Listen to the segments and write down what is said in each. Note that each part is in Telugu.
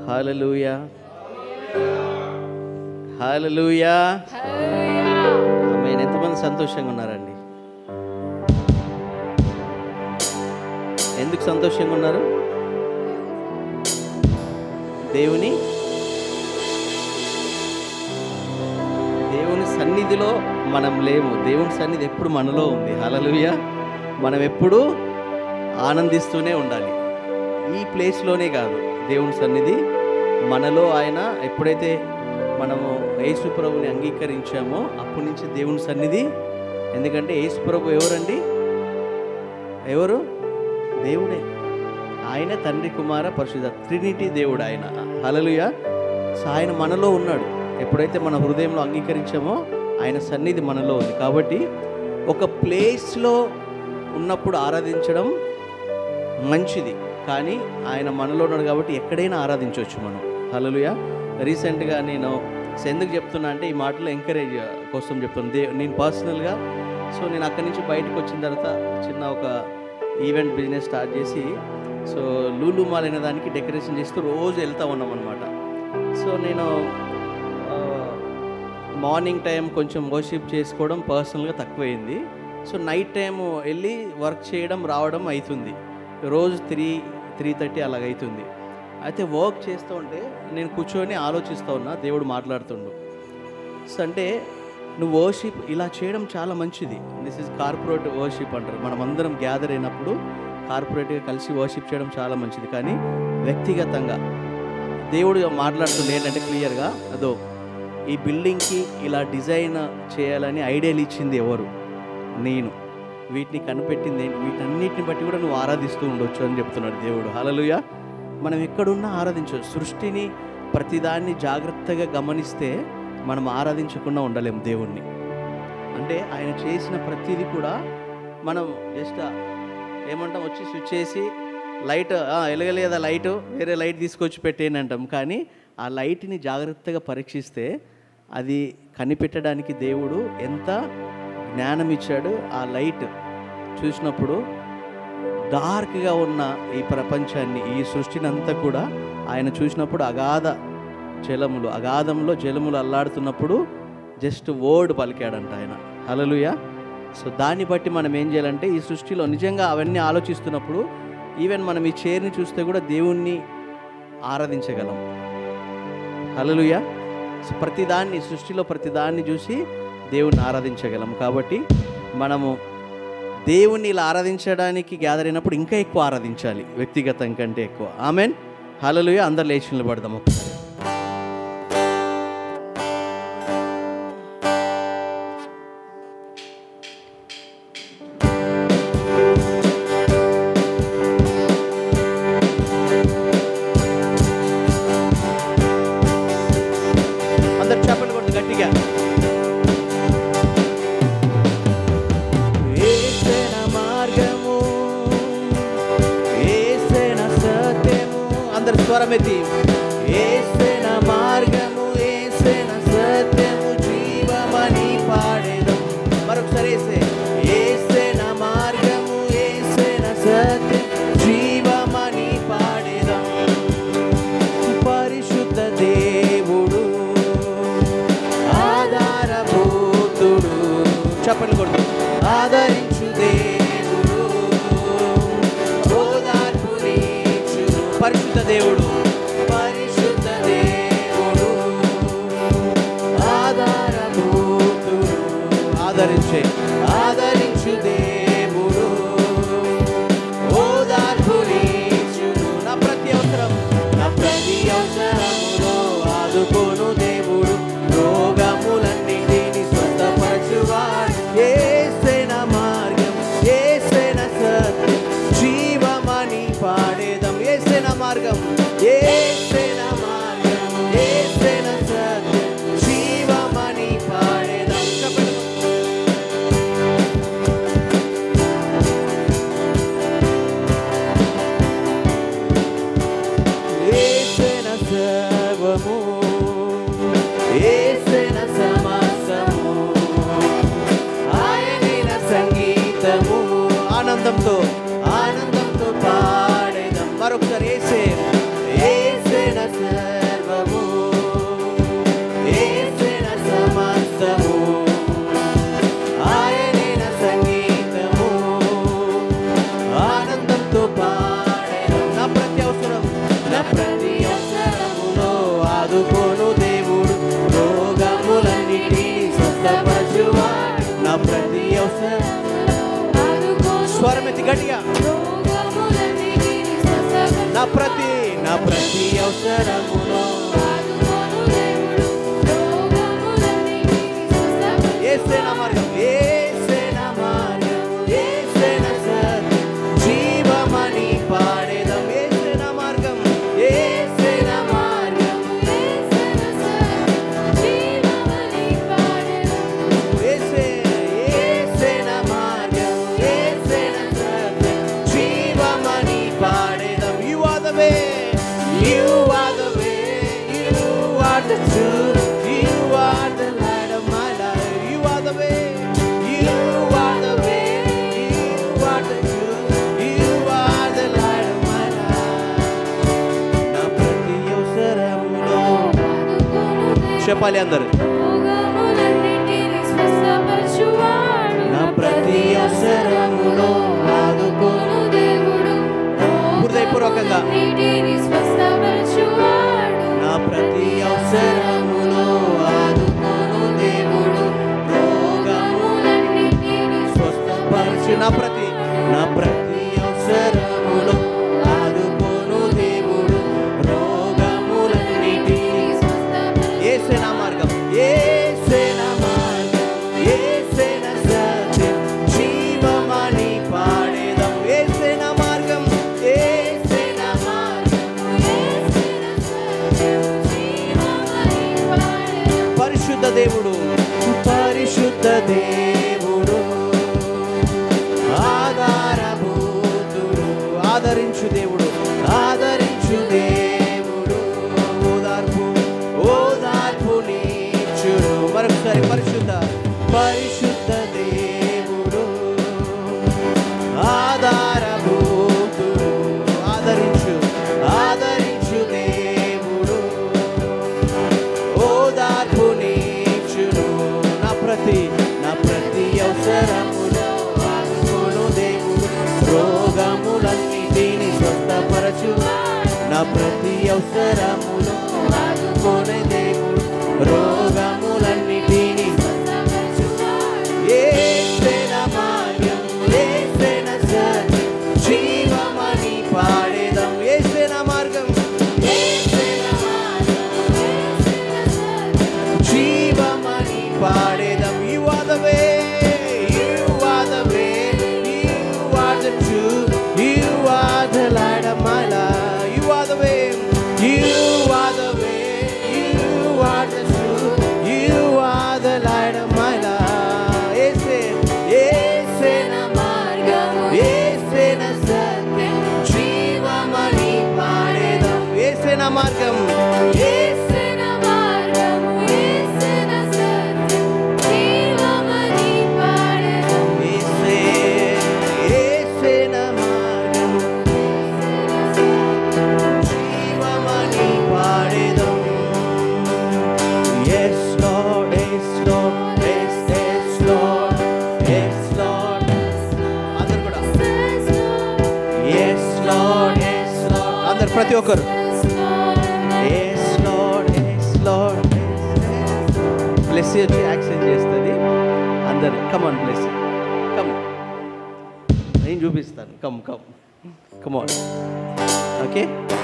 హాలలుయా హాలలుయా ఆమె ఎంతమంది సంతోషంగా ఉన్నారండి ఎందుకు సంతోషంగా ఉన్నారు దేవుని దేవుని సన్నిధిలో మనం లేము దేవుని సన్నిధి ఎప్పుడు మనలో ఉంది హలలుయ మనం ఎప్పుడు ఆనందిస్తూనే ఉండాలి ఈ ప్లేస్లోనే కాదు దేవుని సన్నిధి మనలో ఆయన ఎప్పుడైతే మనము యేసు ప్రభుని అంగీకరించామో అప్పటి నుంచి దేవుని సన్నిధి ఎందుకంటే యేసు ప్రభు ఎవరండి ఎవరు దేవుడే ఆయన తండ్రి కుమార పరిశుద్ధ ట్రినిటీ దేవుడు ఆయన హలలుయ సో ఆయన మనలో ఉన్నాడు ఎప్పుడైతే మన హృదయంలో అంగీకరించామో ఆయన సన్నిధి మనలో ఉంది కాబట్టి ఒక ప్లేస్లో ఉన్నప్పుడు ఆరాధించడం మంచిది కానీ ఆయన మనలో ఉన్నాడు కాబట్టి ఎక్కడైనా ఆరాధించవచ్చు మనం హలలుయ రీసెంట్గా నేను సో ఎందుకు చెప్తున్నా అంటే ఈ మాటలో ఎంకరేజ్ కోసం చెప్తాను దే నేను పర్సనల్గా సో నేను అక్కడి నుంచి బయటకు వచ్చిన తర్వాత చిన్న ఒక ఈవెంట్ బిజినెస్ స్టార్ట్ చేసి సో లూలు మాల్ అనే దానికి డెకరేషన్ చేస్తూ రోజు వెళ్తూ ఉన్నాం అనమాట సో నేను ఆ, మార్నింగ్ టైం కొంచెం వర్షిప్ చేసుకోవడం పర్సనల్గా తక్కువైంది సో నైట్ టైం వెళ్ళి వర్క్ చేయడం రావడం అవుతుంది రోజు త్రీ త్రీ థర్టీ అలాగ అవుతుంది అయితే వర్క్ చేస్తూ ఉంటే నేను కూర్చొని ఆలోచిస్తూ ఉన్నా దేవుడు మాట్లాడుతుండు సో అంటే నువ్వు వర్షిప్ ఇలా చేయడం చాలా మంచిది దిస్ ఇస్ కార్పొరేట్ వర్షిప్ అంటారు మనం అందరం గ్యాదర్ అయినప్పుడు కార్పొరేట్గా కలిసి వర్షిప్ చేయడం చాలా మంచిది కానీ వ్యక్తిగతంగా దేవుడు మాట్లాడుతుంది ఏంటంటే క్లియర్గా అదో ఈ బిల్డింగ్కి ఇలా డిజైన్ చేయాలని ఐడియాలు ఇచ్చింది ఎవరు నేను వీటిని కనిపెట్టింది ఏంటి? వీటన్నిటిని బట్టి కూడా నువ్వు ఆరాధిస్తూ ఉండొచ్చు అని చెప్తున్నాడు దేవుడు హలలుయ మనం ఎక్కడున్నా ఆరాధించవచ్చు సృష్టిని ప్రతిదాన్ని జాగ్రత్తగా గమనిస్తే మనం ఆరాధించకుండా ఉండలేం దేవుణ్ణి అంటే ఆయన చేసిన ప్రతిదీ కూడా మనం జస్ట్ ఏమంటాం వచ్చి స్విచ్ చేసి లైట్ వెలగలేదా లైట్ వేరే లైట్ తీసుకొచ్చి పెట్టేయండి అంటాం కానీ ఆ లైట్ని జాగ్రత్తగా పరీక్షిస్తే అది కనిపెట్టడానికి దేవుడు ఎంత జ్ఞానం ఇచ్చాడు ఆ లైట్ చూసినప్పుడు డార్క్గా ఉన్న ఈ ప్రపంచాన్ని ఈ సృష్టిని అంతా కూడా ఆయన చూసినప్పుడు అగాధ జలములు అగాధంలో జలములు అల్లాడుతున్నప్పుడు జస్ట్ వర్డ్ పలికాడంట ఆయన హలలుయ సో దాన్ని బట్టి మనం ఏం చేయాలంటే ఈ సృష్టిలో నిజంగా అవన్నీ ఆలోచిస్తున్నప్పుడు ఈవెన్ మనం ఈ చైర్ని చూస్తే కూడా దేవుణ్ణి ఆరాధించగలం హలలుయ సో ప్రతిదాన్ని సృష్టిలో ప్రతిదాన్ని చూసి దేవుణ్ణి ఆరాధించగలం కాబట్టి మనము దేవుణ్ణి ఇలా ఆరాధించడానికి గ్యాదర్ అయినప్పుడు ఇంకా ఎక్కువ ఆరాధించాలి వ్యక్తిగతం కంటే ఎక్కువ ఆమెన్ హలలుయ అందరు లేచి నిలబడదాం ఒకసారి అందరు చెప్పండి కొట్టు గట్టిగా ఏసేన మార్గము ఏసేన సత్యము అందరు స్వరమెత్తి ఏసేన మార్గము ఏసేన సత్యము జీవమని పాడేదం మరొకసారి ఏసే ఏసేన మార్గము ఏసేన సత్యం జీవమని పాడేదం పరిశుద్ధ దేవుడు ఆధారభూతుడు చెప్పండి కొడుకు ఆదరించు దేవుడు ఓదార్పు నీచుడు పరిశుద్ధ దేవుడు పరిశుద్ధ దేవుడు ఆధారభూతుడు ఆదరించే ఆదరించు దేవుడు ఓదార్పు నీచుడు నా ప్రతి అవసరం నా ప్రతి అవసరములో ఆదుకోను దేవుడు రోగములన్నిటిని స్వస్థపరచువాడు ఏసేన మార్గం ఏసేన సత్యం జీవమని పాడేదం ఏసేన మార్గం ఏసేన మార్గం ఏసేన సత్యం జీవమని పాడేదం చెప్పండి ఏసేన సర్వము ఏసేన సమస్తము ఆయనైన సంగీతము ఆనందంతో ఆనందంతో పాడేదం మరొకసారి ఏసే ఏసేన సర్వము కరమెత్తి గట్టిగా నా ప్రతి నా ప్రతి అవసరములో ఏసే నా మార్గం ఏసే నా మార్గం ఏసే నా సత్యం జీవమని పాడేదం ఏసే నా మార్గం ఏసే నా మార్గం ఏసే ఏసే నా మార్గం ఏసే నా సత్యం జీవమని పాడేదం you are the way you are the way you are the truth you are the light of my life you are the way you are the way you are the truth you are the light of my life నా ప్రతి అవసరములో చెప్పాలి అందరు నా ప్రతి అవసరములో ఆదుకోను హృదయపూర్వకంగా నా ప్రతి అవసరములో ఆదుకోను దేవుడు రోగములన్నిటిని స్వస్థపరచు నా ప్రతి నా ప్రతి అవసరములో ఆదుకోను దేవుడు రోగములన్నిటిని ఏసే నా మార్గం ఏసే నా మార్గం ఏసే నా సత్యం జీవమని పాడేదం ఏసే నా మార్గం ఏసే నా మార్గం పరిశుద్ధ దేవుడు పరిశుద్ధ దేవుడు ఆధారభూతుడు ఆదరించు దేవుడు ఆదరించు దేవుడు ఓదార్పు ఓదార్పు నీచుడు మరొకసారి పరిశుద్ధ పరిశుద్ధ దేవుడు ఆధారభూతుడు ఆదరించు ఆదరించు దేవుడు ఓదార్పు నీచును నా ప్రతి నా ప్రతి అవసరములో ఆదుకోను దేవుడు రోగములన్నిటిని స్వస్థపరచు నా ప్రతి అవసరములో ఆదుకోనే దేవుడు రోగములన్నిటిని ఏసేన మార్గం ఏసేన సత్యం జీవమని పాడేదం ఏసేన మార్గం ఏసేన జీవమని పాడేదం you are the way you are the way you are the truth you are the light of my life you are the way you are the way you are the truth you are the light of my life ఏసే ఏసే నా మార్గం ఏసే నా సత్యం జీవమని పాడేదం ఏసే నా మార్గం ఏసే ఏసే ఏసే నా మార్గం జీవమని పాడేదం Yes, Lord, yes, Lord, yes, yes, Lord, yes, Lord. అందరు కూడా Yes, Lord, yes, Lord. అందరు ప్రతి ఒక్కరు Yes, Lord, yes, Lord, yes, yes. Bless వచ్చి యాక్సెప్ట్ చేస్తుంది అందరు కమ్ ఆన్ బ్లెస్ కమ్ నేను చూపిస్తాను come come come on okay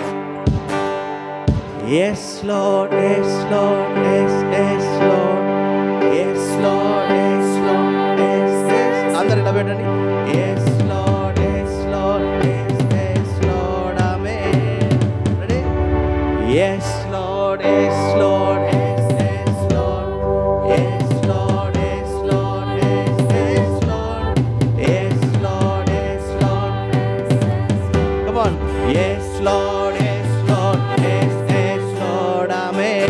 yes Lord yes Lord yes yes Lord yes Lord yes Lord yes yes అందరు ఇలా పెట్టండి yes Lord yes Lord yes yes Lord ఆమేన్ ready yes Lord yes Lord yes yes Lord yes Lord yes Lord yes yes Lord yes Lord yes Lord Come on. Yes, Lord, yes, Lord, yes, yes, Lord, Amen.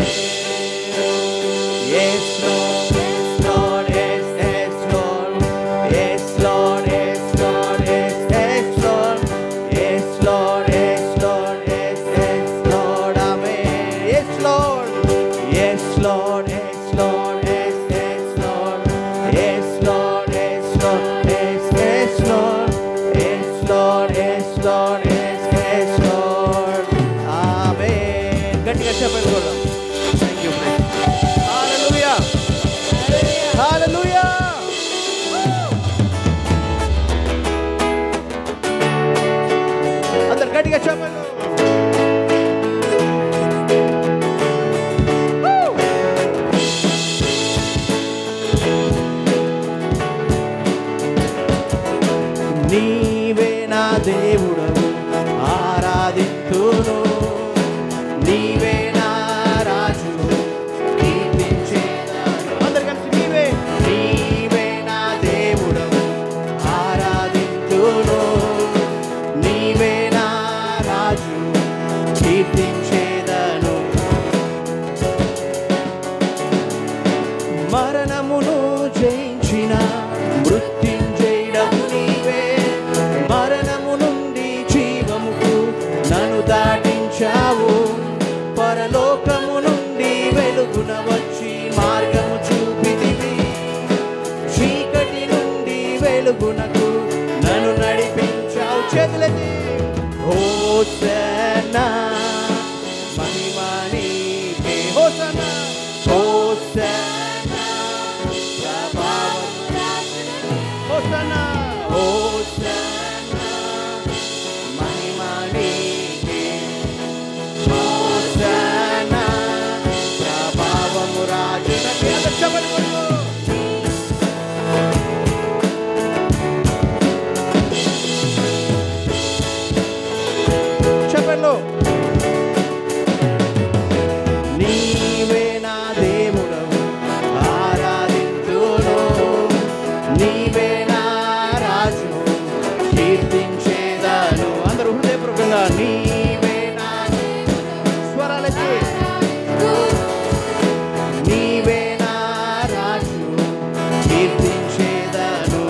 Yes, Lord, yes, Lord, yes, yes, Lord. Yes, Lord, yes, Lord, yes, yes, Lord. Yes, Lord, yes, Lord, yes, yes, Lord, Amen. Yes, Lord. Yes, Lord, yes, Lord, yes, yes, Lord. Yes, Lord, yes, Lord, yes, yes, Lord. Yes, Lord, yes, Lord, yes, yes, Lord. Amen. గట్టిగా చెప్పండి కూడా థ్యాంక్ యూ హల్లెలూయా హల్లెలూయా నీకే హోసనా హోసనా ప్రభావం హోసనా హోసనా మహిమ నీకే హోసనా ప్రభావము రాజునకే అగచ్చబడి చెప్పండి నీవే నా దేవుడవు ఆరాధించును నీవే నా రాజు కీర్తించేదాను అందరూ హృదయపూర్వకంగా నీవే నా స్వరాలకి నీవే నా రాజు కీర్తించేదాను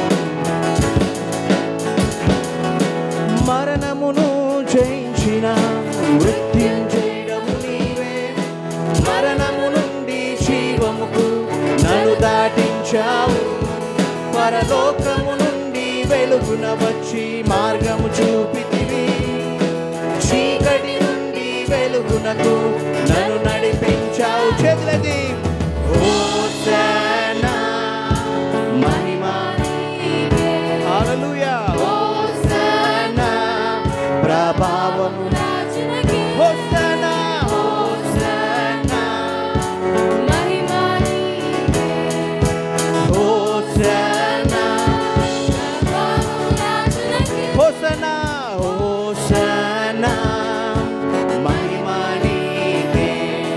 మరణమును జయించిన మృత్యుంజయము నీవే మరణము నుండి జీవముకు నన్ను దాటించావు పరలోకము నుండి వెలుగున వచ్చి మార్గము చూపితివి చీకటి నుండి వెలుగునకు నన్ను నడిపించావు చేతులది హోసనా మహిమా హల్లెలూయా హోసనా ప్రభావము హోసనా హోసనా హోసనా హోసనా హోసనా మహిమా నీకే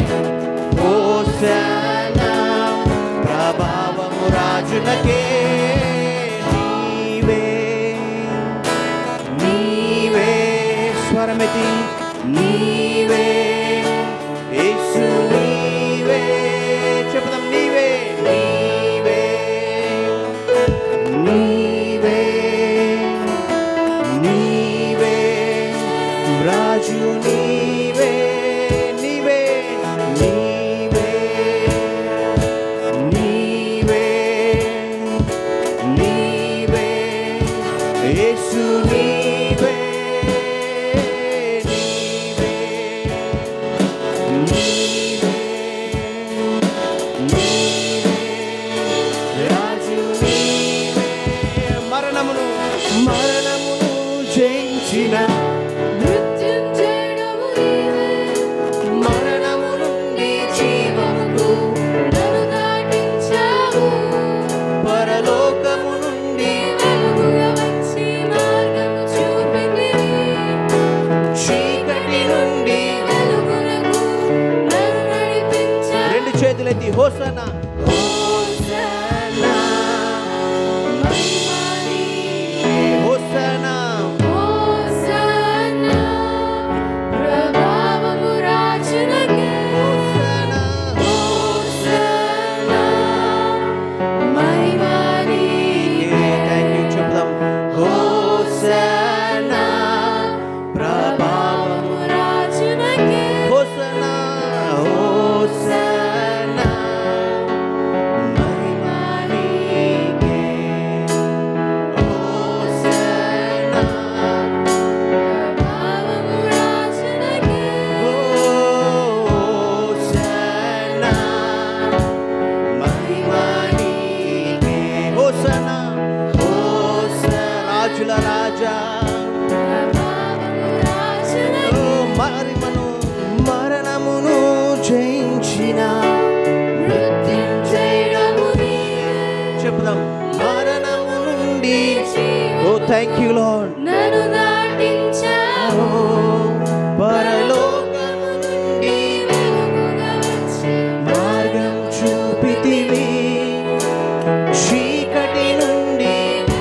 హోసనా ప్రభావము రాజునకే నీవే నీవే స్వరమితి నీవే యేసు నీవే చెప్దాం నీవే నీవే నీవే నీవే రాజు నీవే నీవే నీవే నీవే నీవే యేసు నీవే నీవే నీవే నీవే రాజు నీవే మరణమును మరణమును జయించిన మరణము నుండి జీవముకు పరలోకము నుండి చీకటి నుండి రెండు చేతులెత్తి హోసనా హోసనా హోసనా హోసనా థ్యాంక్ యూ చెప్దాం హోసనా ప్రభావం హోసనా హోసనా మహిమా నీకే హోసనా హోసనా మహిమా నీకే హోసనా హోసనా రాజుల రాజా ఓ మరిమను మరణమును జయించిన చెప్దాం మరణము నుండి ఓ థ్యాంక్ యూ లార్డ్ నన్ను దాటించావు పరలోకము నుండి వెలుగుగా వచ్చి మార్గం చూపితివి చీకటి నుండి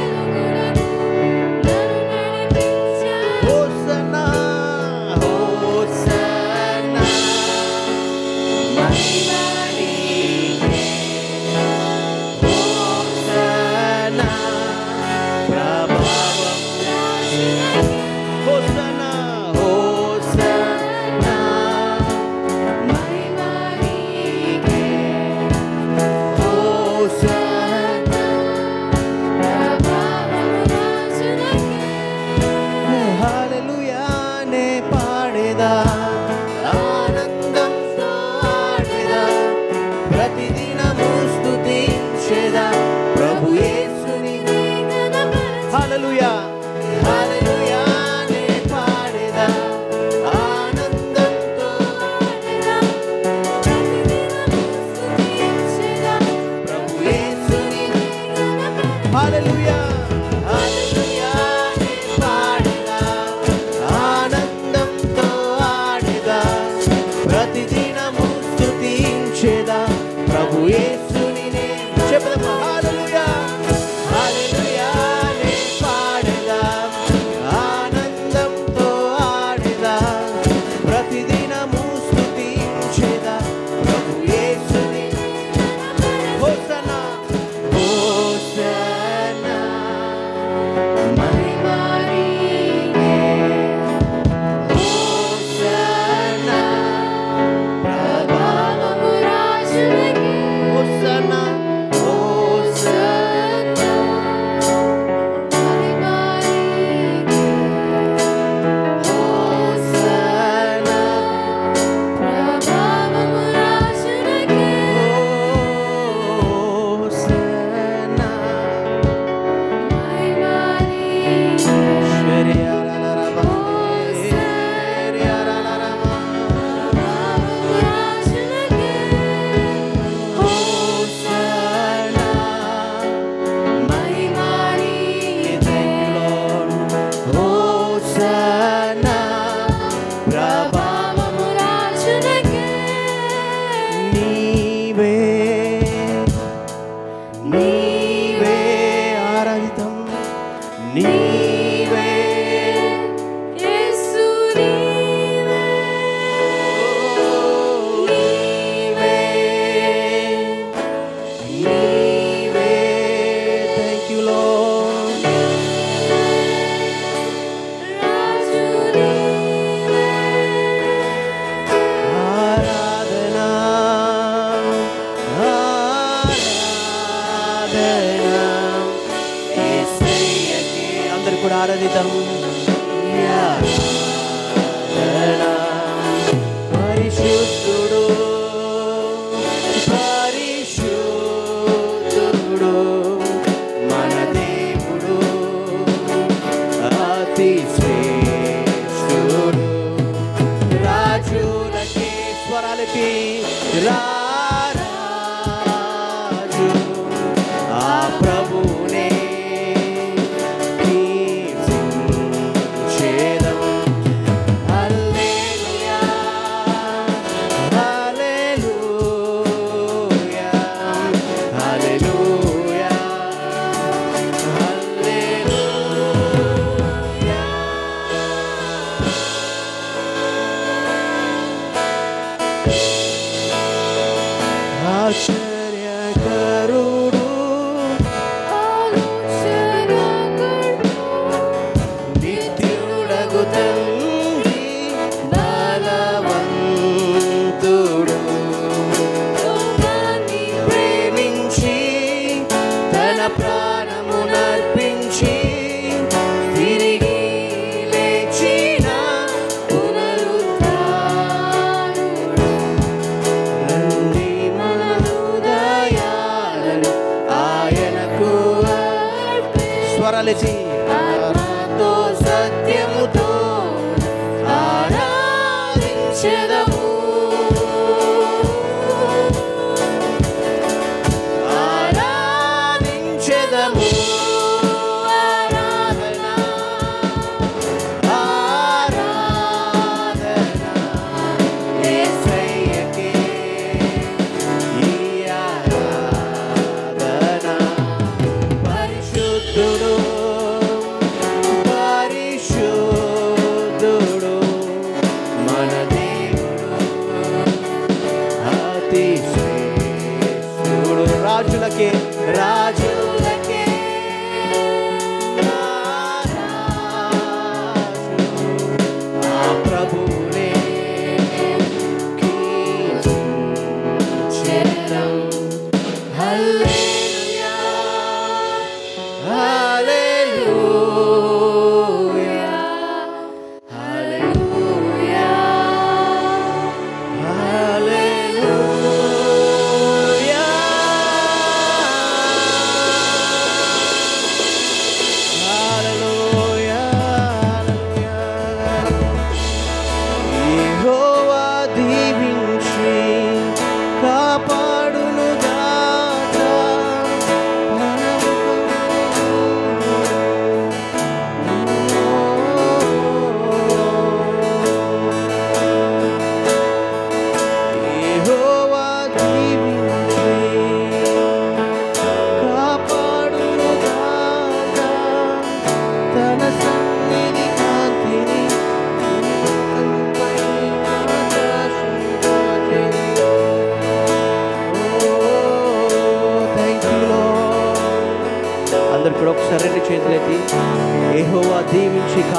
హోసనా హోసనా మహిమా నీకే హోసనా ప్రభావం ప్రభు యేసుని నేను చెప్దామా హల్లెలూయా హల్లెలూయా నే పాడేదా ఆనందంతో ఆడేదా ప్రతిదినము స్తుతించేదా ప్రభు యేసుని హోసనా హోసనా మహిమ నీకే హోసనా ప్రభావము రాజులకే హోసనా హోసనా మహిమ నీకే హోసనా ప్రభావము రాజులకే హోసనా మహిమ నీకే ప్రభావము రాజులకే హోసనా మహిమ నీకే ప్రభావము రాజులకే నీవే నీవే ఆరాధితం నీవే యేసు నీవే నీవే నీవే థ్యాంక్ యూ లార్డ్ రాజు నీవే ఆరాధనా ఆరాధనా యేసయ్యకే అందరు కూడా ఆరాధిద్దాం ఈ ఆరాధనా పరిశుద్ధుడు పరిశుద్ధుడు మన దేవుడు అతి శ్రేష్ఠుడు రాజులకి స్వరాలకి రాజు ఆ ప్రభునే కీర్తించేదం. హల్లెలూయా, హల్లెలూయా, హల్లెలూయా, హల్లెలూయా. ఆశ్చర్యకరుడు నిత్యుడగు తండ్రి బలవంతుడు ప్రేమించి తన ప్రాణమునర్పించి తిరిగి లేచిన రండి మన హృదయాలను ఆయనకు స్వరాలేచి ఆత్మతో సత్యముతో ఆరాధించెదము ఆరాధించెదము ఆరాధన ఆరాధన యేసయ్యకే ఈ ఆరాధన పరిశుద్ధుడు పరిశుద్ధుడు మన దేవుడు అతి శ్రేష్ఠుడు రాజులకే రాజులకే రాజు ఆ ప్రభునే కీర్తించెదం. హల్లెలూయా, హల్లెలూయా, హల్లెలూయా, హల్లెలూయా.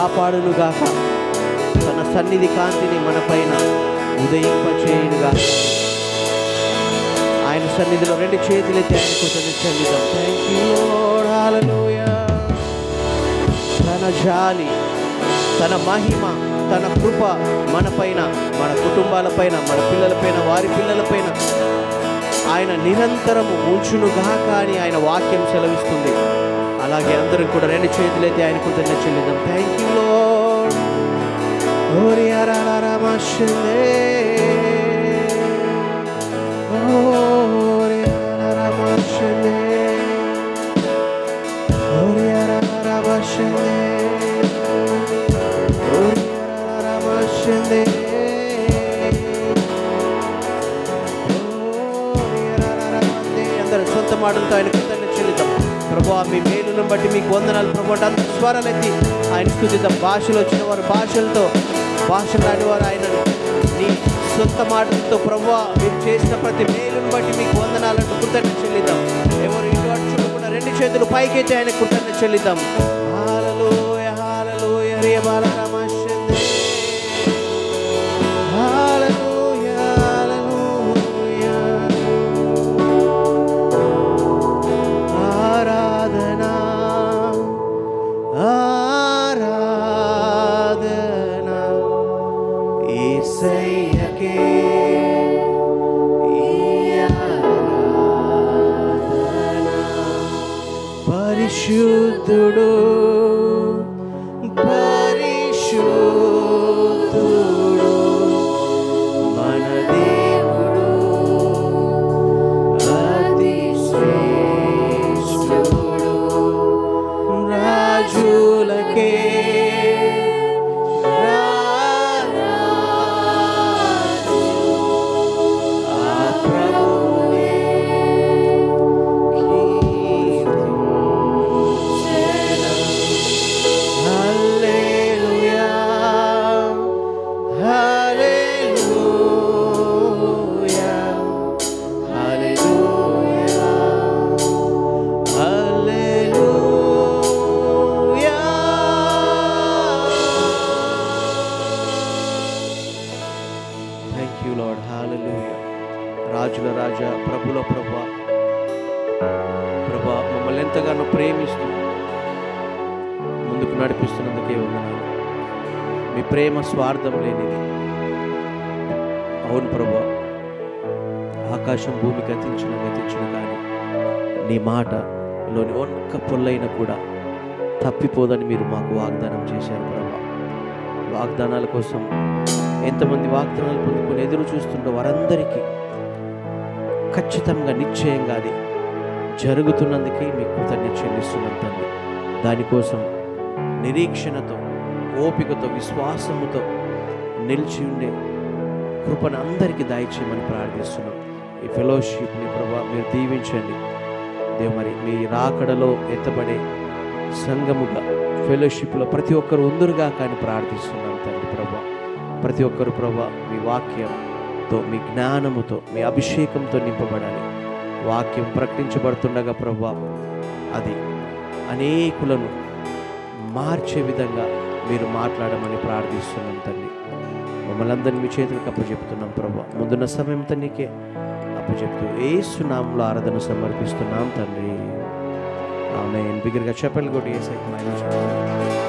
కాపాడునుగాక తన సన్నిధి కాంతిని మన పైన ఉదయింపచేయునుగా ఆయన సన్నిధిలో రెండు చేతులెత్తి ఆయన కృతజ్ఞత చెల్లిద్దాం థ్యాంక్ యూ లార్డ్ హల్లెలూయా తన జాలి తన మహిమ తన కృప మన పైన మన కుటుంబాలపైన మన పిల్లలపైన వారి పిల్లలపైన ఆయన నిరంతరము ఉంచునుగాక అని ఆయన వాక్యం సెలవిస్తుంది అలాగే అందరూ కూడా రెండు చేతులైతే ఆయన కృతజ్ఞత చెల్లిద్దాం థ్యాంక్ యూ లోడ్ ఓరి అరారామాషందే ఓరి అరారామాషందే ఓరి అరారామాషందే ఓరి అరారామాషందే అందరు సొంత మాటలతో ఆయన కృతజ్ఞత చెల్లిద్దాం ప్రభు మీ మేలును బట్టి మీకు వందనాలు ప్రభు అంటే అందరూ స్వరాలెత్తి ఆయన స్థుతిద్దాం భాషలు వచ్చిన వారు భాషలతో భాషలు రాని వారు ఆయనను నీ సొంత మాటలతో ప్రభు మీరు చేసిన ప్రతి మేలును బట్టి మీకు వందనాలను కృతజ్ఞత చెల్లిద్దాం ఎవరు ఇటు అటు చూడకుండా రెండు చేతులు పైకెత్తి ఆయన కృతజ్ఞత చెల్లిద్దాం హల్లెలూయా హల్లెలూయా రే బాలరామచంద్రే హల్లెలూయా హల్లెలూయా ఆరాధనా ఆరాధనా యేసయ్యకే ఈ ఆరాధనా. పరిశుద్ధుడు పరిశుద్ధుడు మన దేవుడు అతి శ్రేష్ఠుడు రాజులకే రారాజు ఆ ప్రభువునే కీర్తించెదం. హల్లెలూయా హల్లెలూయా హల్లెలూయా హల్లెలూయా థ్యాంక్ యూ లార్డ్ హల్లెలూయా రాజుల రాజా ప్రభుల ప్రభా ప్రభా మమ్మల్ని ఎంతగానో ప్రేమిస్తూ ముందుకు నడిపిస్తున్నందుకే వందనాలు మీ ప్రేమ స్వార్థం లేనిది అవును ప్రభా ఆకాశం భూమి గతించిన గతించిన కానీ నీ మాటలోని ఒక్క పొల్లైన కూడా తప్పిపోదని మీరు మాకు వాగ్దానం చేశారు ప్రభా వాగ్దానాల కోసం ఎంతమంది వాగ్దానాలు పొందుకొని ఎదురు చూస్తుండో వారందరికీ ఖచ్చితంగా నిశ్చయంగా అది జరుగుతున్నందుకే మీకు కృతజ్ఞత చెల్లిస్తున్నాం తండ్రి దానికోసం నిరీక్షణతో ఓపికతో విశ్వాసముతో నిలిచి ఉండే కృపను అందరికీ దయచేయమని ప్రార్థిస్తున్నాం ఈ ఫెలోషిప్ని ప్రభా మీరు దీవించండి దేవు మరి మీ రాకడలో ఎత్తబడే సంఘముగా ఫెలోషిప్లో ప్రతి ఒక్కరు ఉందరుగా కానీ ప్రార్థిస్తున్నాం తండ్రి ప్రభా ప్రతి ఒక్కరు ప్రభా మీ వాక్యంతో మీ జ్ఞానముతో మీ అభిషేకంతో నింపబడాలి వాక్యం ప్రకటించబడుతుండగా ప్రభా అది అనేకులను మార్చే విధంగా మీరు మాట్లాడమని ప్రార్థిస్తున్నాం తండ్రి మమ్మల్ని అందరినీ మీ చేతులకు అప్పచెప్తున్నాం ప్రభా ముందున్న సమయం తనకే అప్పచెప్తూ ఏ సునామంలో ఆరాధన సమర్పిస్తున్నాం తండ్రి ఆమె బిగ్గరగా చెప్పలు కొట్టి ఏ సైతం